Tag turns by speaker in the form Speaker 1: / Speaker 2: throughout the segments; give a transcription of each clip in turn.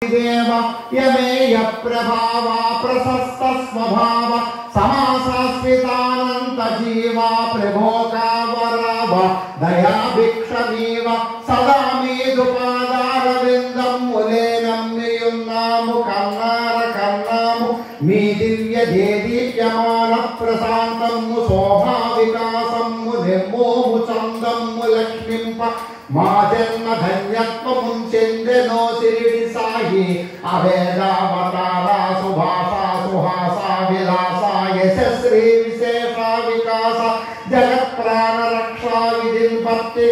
Speaker 1: దేవ యమేయ ప్రభావ ప్రశస్త స్వభావ సమాసాస్వితానంత జీవ ప్రభోకావరావ దయాభిక్షమీవ సదా మీదుపాదారవిందం ములేనమ్మియున్నాము కన్నార కన్నాము మీ దివ్య దేదీప్యమాన ప్రశాంతము శోభా వికాసము నిర్మోము చందము లక్ష్మింప మా జన్మ ధన్యత్వము చెందెనో సిరిడి సాయి అవేదావతార సుభాష సుహాస విలాస యశశ్రీ విశేష వికాస జగత్ ప్రాణ రక్షా విధిన్ భక్తి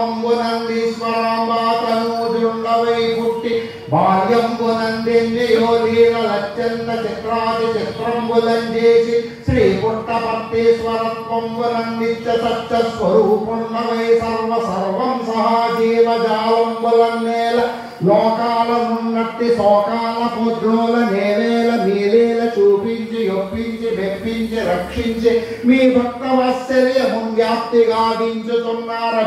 Speaker 1: రామంబునందీశ్వరాంబాతనూజుండవై పుట్టి బాల్యంబునందిన్యో లీలలత్యంత చిత్రాది చిత్రంబులం చేసి శ్రీ పుట్టపర్తీశ్వరత్వంబునందిత్య సత్య స్వరూపున్నవై సర్వ సర్వం సహా జీవజాలంబులన్నేల లోకాలనున్నట్టి శోకాల పుద్రోల నేవేల మీలేల చూపించి ఒప్పించి మెప్పించి రక్షించి మీ భక్త వాత్సల్యము వ్యాప్తి గావించుతున్నారు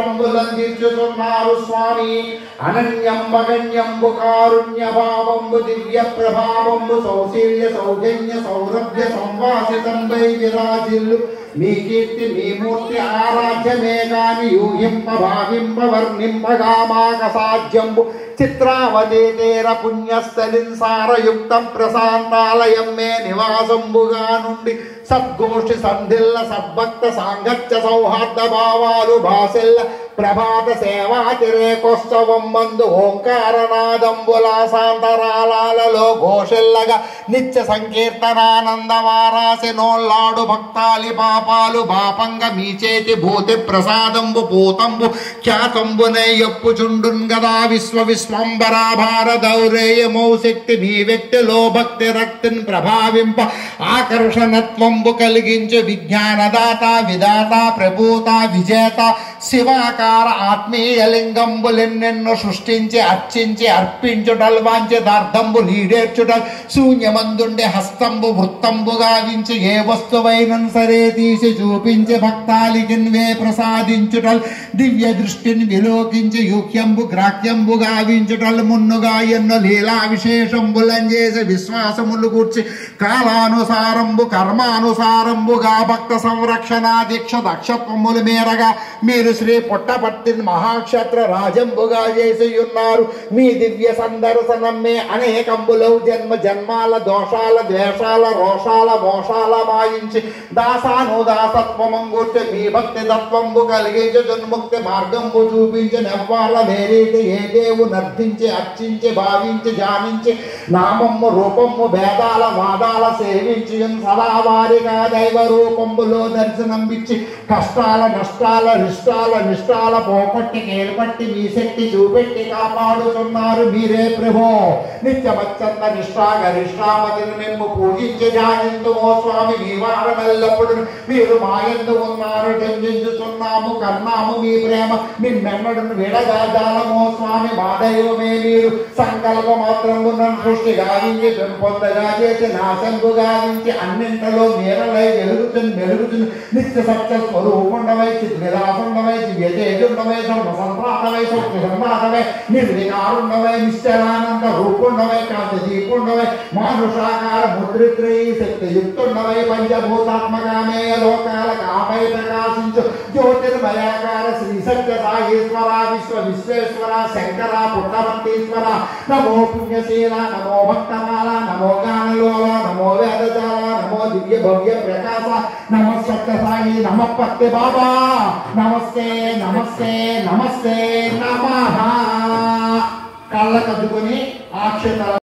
Speaker 1: అభీష్టంబులందించుతున్నారు స్వామి అనన్యంబగణ్యంబు కారుణ్య భావంబు దివ్య ప్రభావంబు సౌశీల్య సౌజన్య సౌరభ్య సంవాసితంబై విరాజిల్లు మీ కీర్తి మీ మూర్తి ఆరాధ్యమే గాని యూహింప భావింప వర్ణింపగామాక సాధ్యంబు చిత్రావతి తీర పుణ్యస్థలిన్ సారయుక్తం ప్రశాంతాలయం మే నివాసంబుగా నుండి సద్గోష్ఠి సంధిల్ల సద్భక్త సాంగత్య సౌహార్ద భావాలు భాషెల్ల ప్రభాత సేవాతిరేకోత్సవం మందు ఓంకారనాదంబుల సాంతరాలలో ఘోషెల్లగా నిత్య సంకీర్తనానంద వారాసి నోళ్ళాడు భక్తాలి పాపాలు బాపంగ మీ చేతి భూతి ప్రసాదంబు పూతంబు ఖ్యాతంబునే ఎప్పుచుండున్ గదా విశ్వ విశ్వంబరా భారదౌరేయమౌ శక్తి మీ వ్యక్తిలో భక్తి రక్తిని ప్రభావింప ఆకర్షణత్వంబు కలిగించు విజ్ఞానదాత విధాత ప్రభూత విజేత శివాకార ఆత్మీయ లింగంబులెన్నెన్నో సృష్టించి అర్చించి అర్పించుటల్ వాంఛితార్థంబు లీడేర్చుటల్ శూన్యమందుండే హస్తంబు వృత్తంబు గావించి ఏ వస్తువైన సరే తీసి చూపించి భక్తాలికిన్ వే ప్రసాదించుటల్ దివ్య దృష్టిని విలోకించి యూహ్యంబు గ్రాహ్యంబు గావించుటల్ మున్నుగా ఎన్నో లీలా విశేషంబులం చేసి విశ్వాసములు కూర్చి కాలానుసారంబు కర్మానుసారంబుగా భక్త సంరక్షణ దీక్ష దక్షత్వములు మేరగా మీరు శ్రీ పుట్టపర్తిని మహాక్షత్ర రాజంబుగా చేసి ఉన్నారు మీ దివ్య సందర్శనం మే అనేకంబులవు జన్మ జన్మాల దోషాల ద్వేషాల రోషాల మోషాల మాయించి దాసాను దాసత్వమం గుర్చి మీ భక్తి తత్వంబు కలిగించి జన్ముక్తి మార్గంబు చూపించి నెవ్వాల వేరేటి ఏ దేవు నర్తించి అర్చించి భావించి ధ్యానించి నామమ్ము రూపమ్ము భేదాల వాదాల సేవించి సదా వారిగా దైవ రూపంబులో దర్శనం ఇచ్చి కష్టాల నష్టాల రిష్టాల నిష్టాల పోకొట్టి కేలుపట్టి మీ శక్తి చూపెట్టి కాపాడుతున్నారు మీరే ప్రభో నిత్యమత్యంత నిష్ఠా గరిష్టామతిని మేము పూజించి ధ్యానించుమో స్వామి మీ వారమెల్లప్పుడు మీరు మాయందు ఉన్నారు చెందించుతున్నాము కన్నాము మీ ప్రేమ మీ మెమ్మడును విడగాజాలమో స్వామి మా దైవమే మీరు సంకల్ప మాత్రము నన్ను సృష్టి గావించి పెంపొందగా చేసి నాశంపు గావించి అన్నింటిలో మీరలై వెలుగుతుంది మెలుగుతుంది నిత్య సత్య స్వరూపుండవై చిద్విలాసుండవై దివ్యతేజుండవై సర్వ సంప్రాతవై సత్య సంప్రాతవై నిర్వికారుండవై నిశ్చలానంద రూపుండవై కాంతి దీపుండవై మానుషాకార ముద్రిత్రై శక్తియుక్తుండవై పంచభూతాత్మకామే లోకాలకు ఆపై ప్రకాశించు జ్యోతిర్మయాకార శ్రీ సత్య సాగేశ్వర విశ్వ విశ్వేశ్వర శంకర పుట్టవంతీశ్వర నమో పుణ్యశీల నమో భక్తమాల నమో గానలోల నమో వేదజాల నమో దివ్య భవ్య ప్రకాశ నమ సత్య సాయి నమ పత్తి బాబా నమస్తే నమస్తే నమస్తే నమ కళ్ళకద్దుకొని అక్షత